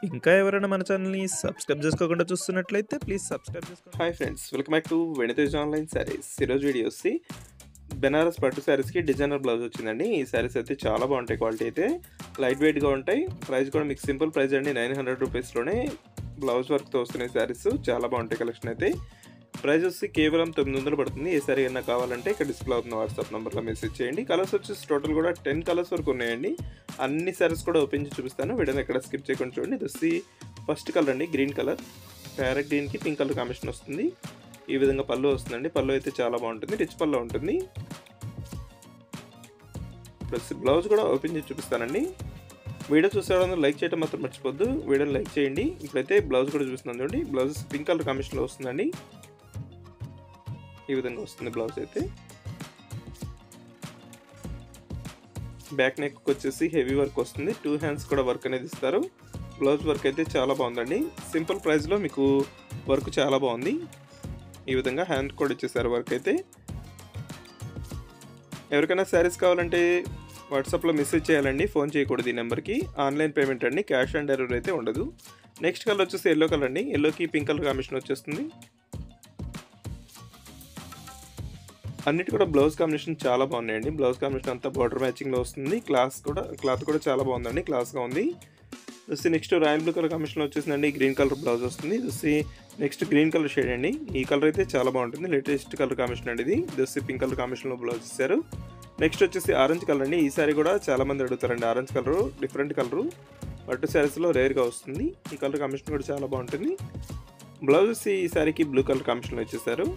ఇంకా ఎవరైనా మన ఛానల్ని సబ్స్క్రైబ్ చేసుకోకుండా చూస్తున్నట్లయితే ప్లీజ్ సబ్స్క్రైబ్ చేసుకోండి hi friends welcome back to Venitej online sarees ఈరోజు వీడియో వచ్చి బెనారస్ పట్టు శారీస్కి డిజైనర్ బ్లౌజ్ వచ్చిందండి ఈ శారీస్ అయితే చాలా బాగుంటాయి క్వాలిటీ అయితే లైట్ వెయిట్గా ఉంటాయి ప్రైస్ కూడా మీకు సింపుల్ ప్రైస్ అండి నైన్ హండ్రెడ్ రూపీస్లోనే బ్లౌజ్ వర్క్తో వస్తున్నాయి శారీస్ చాలా బాగుంటాయి కలెక్షన్ అయితే ప్రైస్ వచ్చి కేవలం తొమ్మిది వందలు పడుతుంది ఏ సారీ అయినా కావాలంటే ఇక్కడ డిస్ప్లే అవుతున్న వాట్సాప్ నెంబర్లో మెసేజ్ చేయండి కలర్స్ వచ్చేసి టోటల్ కూడా టెన్ కలర్స్ వరకు ఉన్నాయండి అన్ని సారీస్ కూడా ఓపెన్ చేసి చూపిస్తాను వీడియోని ఎక్కడ స్కిప్ చేయకుండా చూడండి ఇది వచ్చి ఫస్ట్ కలర్ అండి గ్రీన్ కలర్ ప్యారెట్ గ్రీన్కి పింక్ కలర్ కాంబినేషన్ వస్తుంది ఈ విధంగా పళ్ళు వస్తుందండి పళ్ళు అయితే చాలా బాగుంటుంది రిచ్ పళ్ళు ఉంటుంది ప్లస్ బ్లౌజ్ కూడా ఓపెన్ చేసి చూపిస్తానండి వీడియో చూసేవాళ్ళందరూ లైక్ చేయడం మాత్రం మర్చిపోద్దు వీడియోని లైక్ చేయండి ఇప్పుడైతే బ్లౌజ్ కూడా చూస్తున్నాను చూడండి బ్లౌజ్ పింక్ కలర్ కాంబినేషన్లో వస్తుందండి ఈ విధంగా వస్తుంది బ్లౌజ్ అయితే బ్యాక్ నెక్ వచ్చేసి హెవీ వర్క్ వస్తుంది టూ హ్యాండ్స్ కూడా వర్క్ అనేది ఇస్తారు బ్లౌజ్ వర్క్ అయితే చాలా బాగుందండి సింపుల్ ప్రైస్లో మీకు వర్క్ చాలా బాగుంది ఈ విధంగా హ్యాండ్ కూడా ఇచ్చేసారు వర్క్ అయితే ఎవరికైనా శారీస్ కావాలంటే వాట్సాప్లో మెసేజ్ చేయాలండి ఫోన్ చేయకూడదు ఈ నెంబర్కి ఆన్లైన్ పేమెంట్ అండి క్యాష్ ఆన్ డెలివరీ అయితే ఉండదు నెక్స్ట్ కలర్ వచ్చేసి ఎల్లో కలర్ అండి ఎల్లోకి పింక్ కలర్ కాంబినేషన్ వచ్చేస్తుంది అన్నిటి కూడా బ్లౌజ్ కాంబినేషన్ చాలా బాగున్నాయండి బ్లౌజ్ కాంబినేషన్ అంతా బార్డర్ మ్యాచింగ్లో వస్తుంది క్లాస్ కూడా క్లాత్ కూడా చాలా బాగుందండి క్లాస్గా ఉంది చూసి నెక్స్ట్ రాయల్ బ్లూ కలర్ కాంబినేషన్లో వచ్చేసిందండి గ్రీన్ కలర్ బ్లౌజ్ వస్తుంది చూసి నెక్స్ట్ గ్రీన్ కలర్ షేడ్ అండి ఈ కలర్ అయితే చాలా బాగుంటుంది లేటెస్ట్ కలర్ కాంబినేషన్ అండి ఇది చూసి పింక్ కలర్ కాంబినేషన్లో బ్లౌజ్ ఇచ్చారు నెక్స్ట్ వచ్చేసి ఆరెంజ్ కలర్ అండి ఈ సారీ కూడా చాలా మంది అడుగుతారండి ఆరెంజ్ కలరు డిఫరెంట్ కలరు పట్టు శారీస్లో రేర్గా వస్తుంది ఈ కలర్ కాంబినేషన్ కూడా చాలా బాగుంటుంది బ్లౌజ్ వచ్చి ఈ సారీకి బ్లూ కలర్ కాంబినేషన్లో ఇచ్చేసారు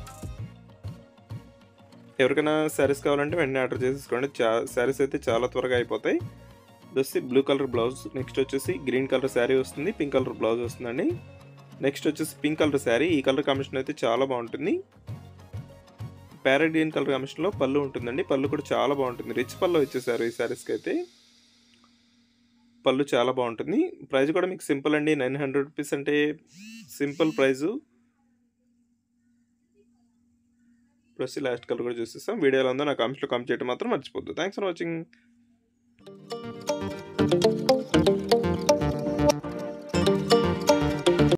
ఎవరికైనా శారీస్ కావాలంటే వెంటనే ఆర్డర్ చేసేసుకోండి చా శారీస్ అయితే చాలా త్వరగా అయిపోతాయి వచ్చి బ్లూ కలర్ బ్లౌజ్ నెక్స్ట్ వచ్చేసి గ్రీన్ కలర్ శారీ వస్తుంది పింక్ కలర్ బ్లౌజ్ వస్తుందండి నెక్స్ట్ వచ్చేసి పింక్ కలర్ శారీ ఈ కలర్ కాంబినేషన్ అయితే చాలా బాగుంటుంది ప్యారెట్ గ్రీన్ కలర్ కాంబినేషన్లో పళ్ళు ఉంటుందండి పళ్ళు కూడా చాలా బాగుంటుంది రిచ్ పళ్ళు ఇచ్చేసారు ఈ శారీస్కి అయితే పళ్ళు చాలా బాగుంటుంది ప్రైస్ కూడా మీకు సింపుల్ అండి నైన్ హండ్రెడ్ రూపీస్ అంటే simple price plus last colour కూడా చూసేస్తాం వీడియోలో ఉందో నా కామెంట్స్లో కామెంట్ చేయడం మాత్రం మర్చిపోద్దు థ్యాంక్స్ ఫర్ వాచింగ్